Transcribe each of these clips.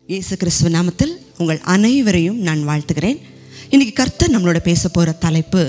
இயேசு கிறிஸ்துவ நாமத்தில் உங்கள் அனைவரையும் நான் வாழ்த்துகிறேன் இன்னைக்கு கர்த்தர் நம்மளோட பேச போகிற தலைப்பு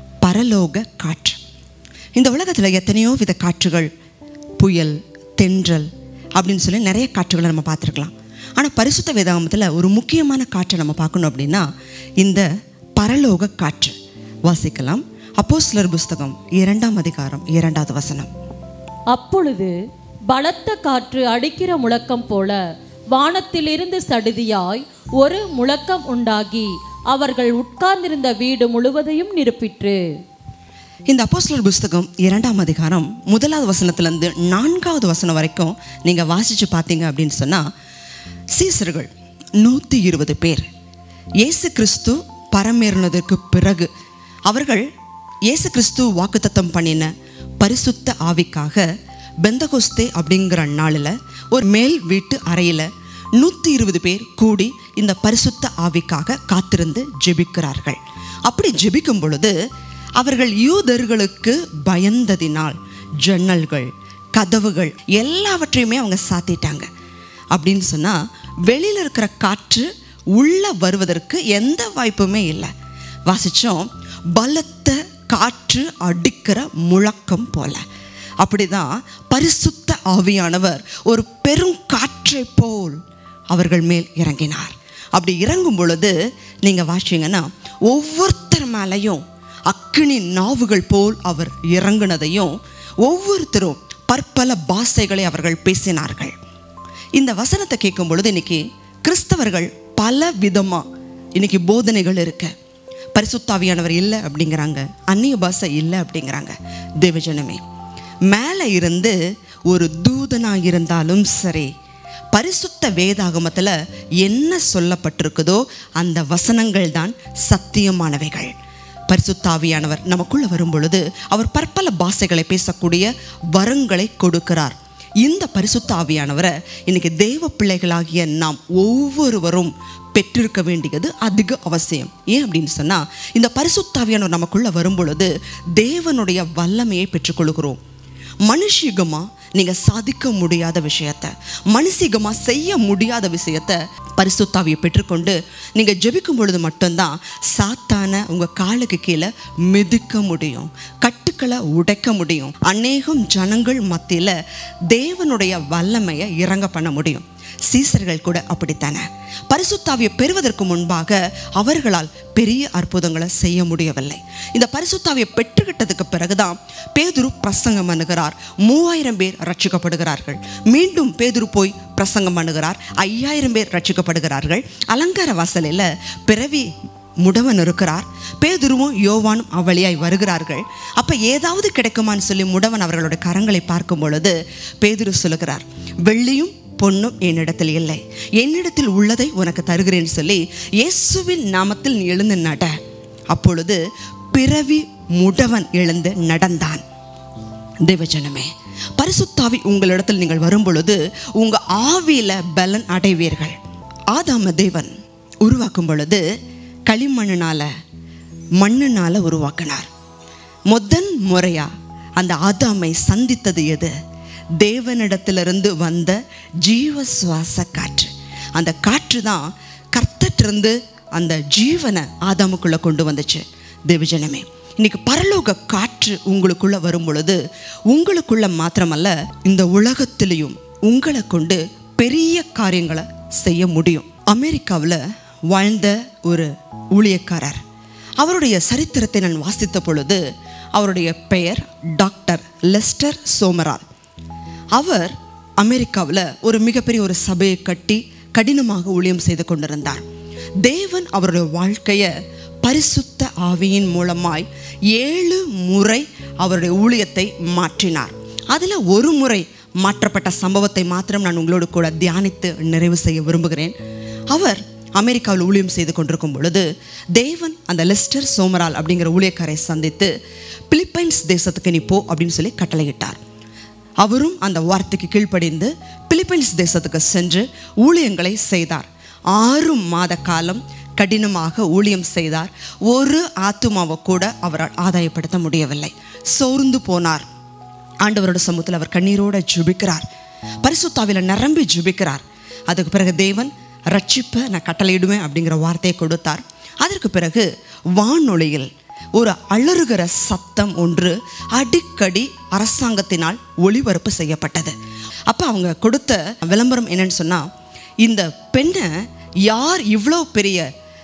பரலோக காற்று இந்த உலகத்தில் எத்தனையோ வித காற்றுகள் புயல் தென்றல் அப்படின்னு சொல்லி நிறைய காற்றுகளை நம்ம பார்த்துருக்கலாம் ஆனால் பரிசுத்த வேதாகமத்தில் ஒரு முக்கியமான காற்றை நம்ம பார்க்கணும் அப்படின்னா இந்த பரலோக காற்று வாசிக்கலாம் அப்போஸ்லர் புஸ்தகம் இரண்டாம் அதிகாரம் இரண்டாவது வசனம் அப்பொழுது பலத்த காற்று அடிக்கிற முழக்கம் போல வானத்திலிருந்து சடுதியாய் ஒரு முழக்கம் உண்டாகி அவர்கள் உட்கார்ந்திருந்த வீடு முழுவதையும் நிரப்பிற்று இந்த அப்போஸ்லர் புஸ்தகம் இரண்டாம் அதிகாரம் முதலாவது வசனத்திலேருந்து நான்காவது வசனம் வரைக்கும் நீங்கள் வாசித்து பார்த்தீங்க அப்படின்னு சொன்னால் சீசர்கள் நூற்றி இருபது பேர் இயேசு கிறிஸ்து பரமேறினதற்கு பிறகு அவர்கள் இயேசு கிறிஸ்து வாக்குத்தத்தம் பண்ணின பரிசுத்த ஆவிக்காக பெந்தகோஸ்தே அப்படிங்கிற நாளில் ஒரு மேல் வீட்டு அறையில் நூற்றி இருபது பேர் கூடி இந்த பரிசுத்த ஆவிக்காக காத்திருந்து ஜெபிக்கிறார்கள் அப்படி ஜெபிக்கும் பொழுது அவர்கள் யூதர்களுக்கு பயந்ததினால் ஜன்னல்கள் கதவுகள் எல்லாவற்றையுமே அவங்க சாத்திட்டாங்க அப்படின்னு சொன்னால் வெளியில் இருக்கிற காற்று உள்ளே வருவதற்கு எந்த வாய்ப்புமே இல்லை வாசித்தோம் பலத்த காற்று அடிக்கிற முழக்கம் போல அப்படிதான் பரிசுத்த ஆவியானவர் ஒரு பெரும் காற்றை போல் அவர்கள் மேல் இறங்கினார் அப்படி இறங்கும் பொழுது நீங்கள் வாசிங்கன்னா ஒவ்வொருத்தர் மேலேயும் அக்கினி நாவுகள் போல் அவர் இறங்குனதையும் ஒவ்வொருத்தரும் பற்பல பாஷைகளை அவர்கள் பேசினார்கள் இந்த வசனத்தை கேட்கும் பொழுது இன்னைக்கு கிறிஸ்தவர்கள் பல விதமாக இன்னைக்கு போதனைகள் இருக்கு பரிசுத்தாவியானவர் இல்லை அப்படிங்கிறாங்க அந்நிய பாஷை இல்லை அப்படிங்கிறாங்க தேவஜனமே மேலே இருந்து ஒரு தூதனாக இருந்தாலும் சரி பரிசுத்த வேதாகமத்தில் என்ன சொல்லப்பட்டிருக்குதோ அந்த வசனங்கள் தான் சத்தியமானவைகள் பரிசுத்தாவியானவர் நமக்குள்ள வரும் பொழுது அவர் பற்பல பாஷைகளை பேசக்கூடிய வரங்களை கொடுக்கிறார் இந்த பரிசுத்த ஆவியானவரை இன்னைக்கு தெய்வ பிள்ளைகளாகிய நாம் ஒவ்வொருவரும் பெற்றிருக்க வேண்டியது அதிக அவசியம் ஏன் அப்படின்னு சொன்னால் இந்த பரிசுத்தாவியானவர் நமக்குள்ள வரும் பொழுது தேவனுடைய வல்லமையை பெற்றுக்கொள்கிறோம் மனுஷிகமாக நீங்கள் சாதிக்க முடியாத விஷயத்த மனுஷிகமாக செய்ய முடியாத விஷயத்த பரிசுத்தாவியை பெற்றுக்கொண்டு நீங்கள் ஜெபிக்கும் பொழுது மட்டும்தான் சாத்தான உங்கள் காலுக்கு கீழே மிதிக்க முடியும் கட்டுக்களை உடைக்க முடியும் அநேகம் ஜனங்கள் மத்தியில் தேவனுடைய வல்லமையை இறங்க பண்ண முடியும் சீசர்கள் கூட அப்படித்தானே பரிசுத்தாவியை பெறுவதற்கு முன்பாக அவர்களால் பெரிய அற்புதங்களை செய்ய முடியவில்லை இந்த பரிசுத்தாவியை பெற்றுக்கிட்டதுக்கு பிறகுதான் பேதுரு பிரசங்கம் பண்ணுகிறார் மூவாயிரம் பேர் ரட்சிக்கப்படுகிறார்கள் மீண்டும் பேதுரு போய் பிரசங்கம் பண்ணுகிறார் ஐயாயிரம் பேர் ரட்சிக்கப்படுகிறார்கள் அலங்கார வாசலில் பிறவி முடவன் இருக்கிறார் பேதுருவும் யோவானும் அவ்வழியாய் வருகிறார்கள் அப்போ ஏதாவது கிடைக்குமான்னு சொல்லி முடவன் அவர்களோட கரங்களை பார்க்கும் பொழுது பேதுரு சொல்லுகிறார் வெள்ளியும் பொண்ணும் என்னிடத்தில் இல்லை என்னிடத்தில் உள்ளதை உனக்கு தருகிறேன்னு சொல்லி இயேசுவின் நாமத்தில் நீ எழுந்து நட அப்பொழுது பிறவி முடவன் எழுந்து நடந்தான் தேவஜனமே பரிசுத்தாவி உங்களிடத்தில் நீங்கள் வரும் பொழுது உங்க ஆவியில பலன் அடைவீர்கள் ஆதாம தேவன் உருவாக்கும் பொழுது களிமண்ணுனால மண்ணுனால உருவாக்கினார் முதன் முறையா அந்த ஆதாமை சந்தித்தது எது தேவனிடத்திலிருந்து வந்த ஜீவ சுவாச காற்று அந்த காற்று தான் கர்த்தட்டிருந்து அந்த ஜீவனை ஆதாமுக்குள்ளே கொண்டு வந்துச்சு தேவஜனமே இன்னைக்கு பரலோக காற்று உங்களுக்குள்ள வரும் பொழுது உங்களுக்குள்ள மாத்திரமல்ல இந்த உலகத்திலையும் உங்களை கொண்டு பெரிய காரியங்களை செய்ய முடியும் அமெரிக்காவில் வாழ்ந்த ஒரு ஊழியக்காரர் அவருடைய சரித்திரத்தை நான் வாசித்த பொழுது அவருடைய பெயர் டாக்டர் லெஸ்டர் சோமரால் அவர் அமெரிக்காவில் ஒரு மிகப்பெரிய ஒரு சபையை கட்டி கடினமாக ஊழியம் செய்து கொண்டிருந்தார் தேவன் அவருடைய வாழ்க்கையை பரிசுத்த ஆவியின் மூலமாய் ஏழு முறை அவருடைய ஊழியத்தை மாற்றினார் அதில் ஒரு முறை மாற்றப்பட்ட சம்பவத்தை மாத்திரம் நான் உங்களோடு கூட தியானித்து நிறைவு செய்ய விரும்புகிறேன் அவர் அமெரிக்காவில் ஊழியம் செய்து கொண்டிருக்கும் பொழுது தேவன் அந்த லெஸ்டர் சோமரால் அப்படிங்கிற ஊழியக்காரை சந்தித்து பிலிப்பைன்ஸ் தேசத்துக்கு நீ போ அப்படின்னு சொல்லி கட்டளையிட்டார் அவரும் அந்த வார்த்தைக்கு கீழ்ப்படிந்து பிலிப்பைன்ஸ் தேசத்துக்கு சென்று ஊழியங்களை செய்தார் ஆறு மாத காலம் கடினமாக ஊழியம் செய்தார் ஒரு ஆத்துமாவை கூட அவரால் ஆதாயப்படுத்த முடியவில்லை சோர்ந்து போனார் ஆண்டவரோட சமூகத்தில் அவர் கண்ணீரோட ஜுபிக்கிறார் பரிசுத்தாவில நிரம்பி ஜுபிக்கிறார் அதுக்கு பிறகு தேவன் ரட்சிப்பை நான் கட்டளையிடுவேன் அப்படிங்கிற வார்த்தையை கொடுத்தார் அதற்கு பிறகு வானொலியில் ஒரு அலறுகிற சத்தம் ஒன்று அடிக்கடி அரசாங்கத்தினால் ஒளிபரப்பு செய்யப்பட்டது அப்போ அவங்க கொடுத்த விளம்பரம் என்னன்னு சொன்னால் இந்த பெண்ணை யார் இவ்வளோ பெரிய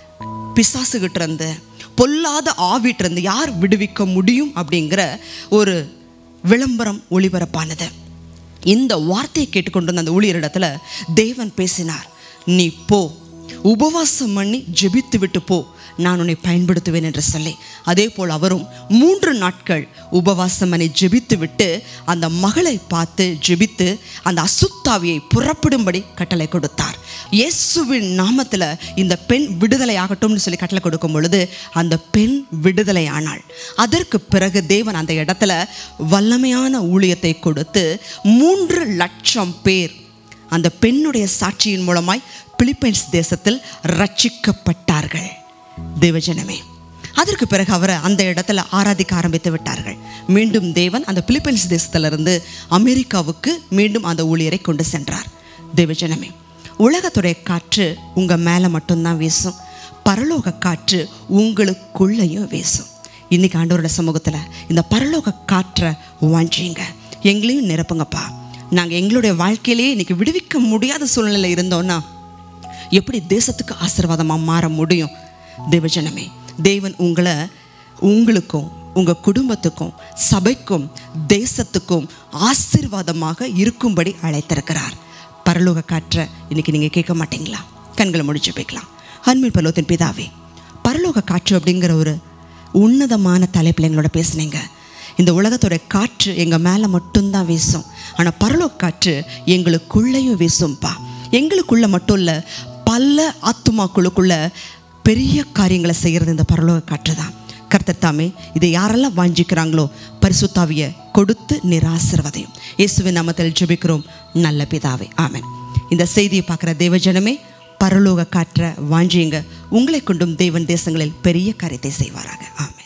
பிசாசுகிட்ட இருந்து பொல்லாத ஆவிட்ட இருந்து யார் விடுவிக்க முடியும் அப்படிங்கிற ஒரு விளம்பரம் ஒளிபரப்பானது இந்த வார்த்தையை கேட்டுக்கொண்டு அந்த ஊழியரிடத்துல தேவன் பேசினார் நீ போ உபவாசம் பண்ணி ஜெபித்து விட்டு போ நான் உன்னை பயன்படுத்துவேன் என்று சொல்லி அதே போல் அவரும் மூன்று நாட்கள் உபவாசம் பண்ணி ஜெபித்து விட்டு அந்த மகளை பார்த்து ஜெபித்து அந்த அசுத்தாவியை புறப்படும்படி கட்டளை கொடுத்தார் இயேசுவின் நாமத்தில் இந்த பெண் விடுதலை ஆகட்டும்னு சொல்லி கட்டளை கொடுக்கும் பொழுது அந்த பெண் விடுதலை ஆனாள் அதற்கு பிறகு தேவன் அந்த இடத்துல வல்லமையான ஊழியத்தை கொடுத்து மூன்று லட்சம் பேர் அந்த பெண்ணுடைய சாட்சியின் மூலமாய் பிலிப்பைன்ஸ் தேசத்தில் ரட்சிக்கப்பட்டார்கள் தேவஜனமே அதற்கு பிறகு அவரை அந்த இடத்துல ஆராதிக்க ஆரம்பித்து விட்டார்கள் மீண்டும் தேவன் அந்த பிலிப்பைன்ஸ் தேசத்திலிருந்து அமெரிக்காவுக்கு மீண்டும் அந்த ஊழியரை கொண்டு சென்றார் தேவஜனமே உலகத்துடைய காற்று உங்கள் மேலே மட்டும்தான் வீசும் பரலோக காற்று உங்களுக்குள்ளேயும் வீசும் இன்னைக்கு ஆண்டவரோட சமூகத்தில் இந்த பரலோக காற்றை வாஞ்சிங்க எங்களையும் நிரப்புங்கப்பா நாங்கள் எங்களுடைய வாழ்க்கையிலேயே இன்னைக்கு விடுவிக்க முடியாத சூழ்நிலை இருந்தோன்னா எப்படி தேசத்துக்கு ஆசீர்வாதமாக மாற முடியும் தேவஜனமே தேவன் உங்களை உங்களுக்கும் உங்கள் குடும்பத்துக்கும் சபைக்கும் தேசத்துக்கும் ஆசீர்வாதமாக இருக்கும்படி அழைத்திருக்கிறார் பரலோக காற்றை இன்னைக்கு நீங்கள் கேட்க மாட்டீங்களா கண்களை முடிச்சு போய்க்கலாம் அன்பின் பரலோகத்தின் பிதாவே பரலோக காற்று அப்படிங்கிற ஒரு உன்னதமான தலைப்பில் எங்களோட பேசுனீங்க இந்த உலகத்தோட காற்று எங்கள் மேலே மட்டும்தான் வீசும் ஆனால் பரலோக காற்று எங்களுக்குள்ளேயும் வீசும்பா எங்களுக்குள்ள மட்டும் இல்லை பல ஆத்துமாக்குள்ளுக்குள்ள பெரிய காரியங்களை செய்கிறது இந்த பரலோக காற்று தான் கர்த்தர் தாமே இதை யாரெல்லாம் வாஞ்சிக்கிறாங்களோ பரிசுத்தாவிய கொடுத்து நிராசிர்வதையும் இயேசுவின் நாமத்தில் ஜெபிக்கிறோம் நல்ல பிதாவே ஆமென் இந்த செய்தியை பார்க்குற தேவஜனமே பரலோக காற்ற வாஞ்சியுங்க உங்களை கொண்டும் தேவன் தேசங்களில் பெரிய காரியத்தை செய்வாராக ஆமென்